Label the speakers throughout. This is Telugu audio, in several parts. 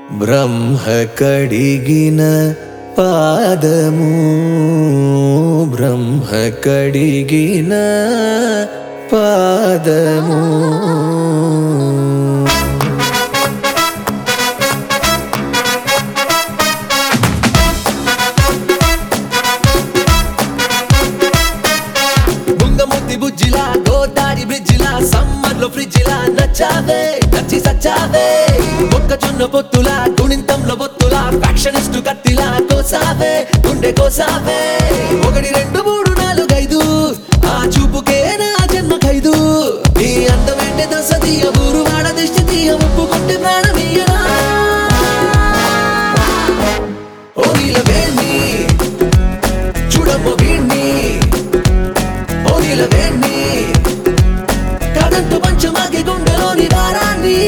Speaker 1: బ్రహ్మ కడిగిన పాదము బ్రహ్మ కడిగిన పాదము
Speaker 2: ముంగముద్ది బుజ్జిలా గోదారి బ్రిడ్జిలా సమ్మర్ లో ఫ్రిడ్జిలా నచ్చావే నచ్చి సచ్చావే మొక్కజొన్న పొత్తులా గుణింతంలో బొత్తులా ఫ్యాక్షనిస్టు కత్తిలా కోసావే గుండె కోసావే ఒకటి రెండు మూడు నాలుగు ఐదు ఆ చూపుకే నా జన్మ ఖైదు నీ అందమేంటే దశ తీయ ఊరు వాడ దిష్టి తీయ ఒప్పుకుంటే ప్రాణమీయనా ఓ నీల వేణి చూడమ్మ వీణ్ణి ఓ నీల వేణ్ణి కదంతు పంచమాకి గుండెలోని దారాన్ని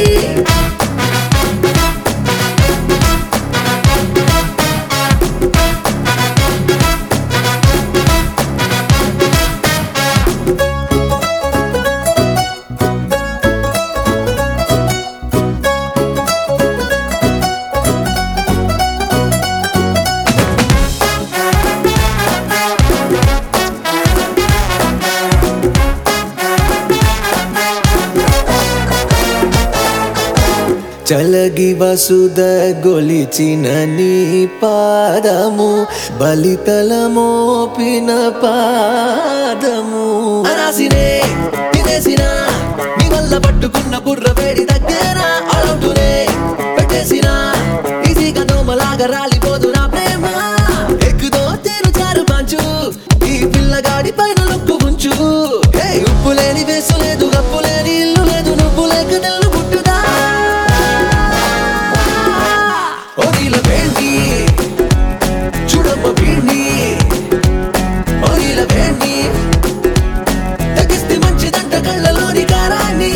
Speaker 1: చలగి వసుద గొలిచిన నీ పాదము బలితల మోపిన పాదము
Speaker 2: అనాసినే తినేసిన నీ వల్ల పట్టుకున్న బుర్ర వేడి దగ్గర అలౌటునే పెట్టేసిన ఈజీగా దోమలాగా రాలిపోదు నా ప్రేమ ఎక్కుదో తేను చారు పంచు ఈ పిల్లగాడి పైన లొక్కు ఉంచు హే ఉప్పు లేని వేసు లేదు గప్పు లేని ఇల్లు లేదు నువ్వు లేక తెల్లు పుట్టుదా ఓ నీల వేణి చూడమ్మ వీణ్ణి ఓ నీల వేణి తగ్గిస్తే మంచిదంట కళ్ళలోని కారాన్ని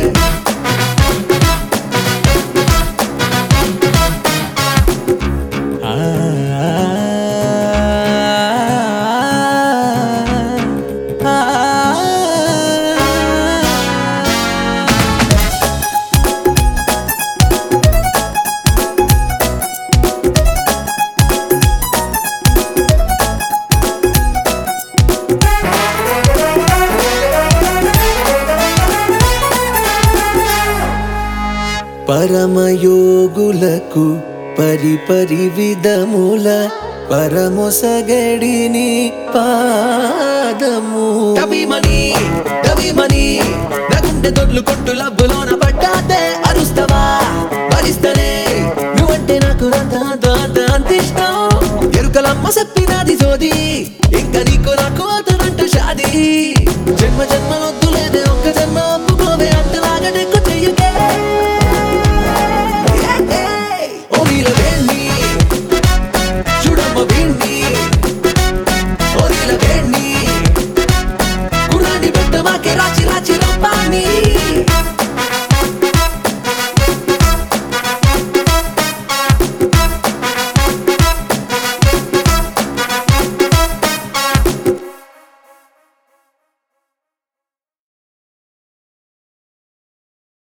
Speaker 1: పరమయోగులకు పరిపరి విధముల పరమొసగడిని పాదము
Speaker 2: డబీమణి డబీమణి నా గుండె దొడ్లు కొట్టు లబ్బులోన పడ్డాతే అరుస్తవా భరిస్తనే నువ్వంటే నాకు అంత అంత అంత అంత ఇష్టం ఎరుకలమ్మ చెప్పి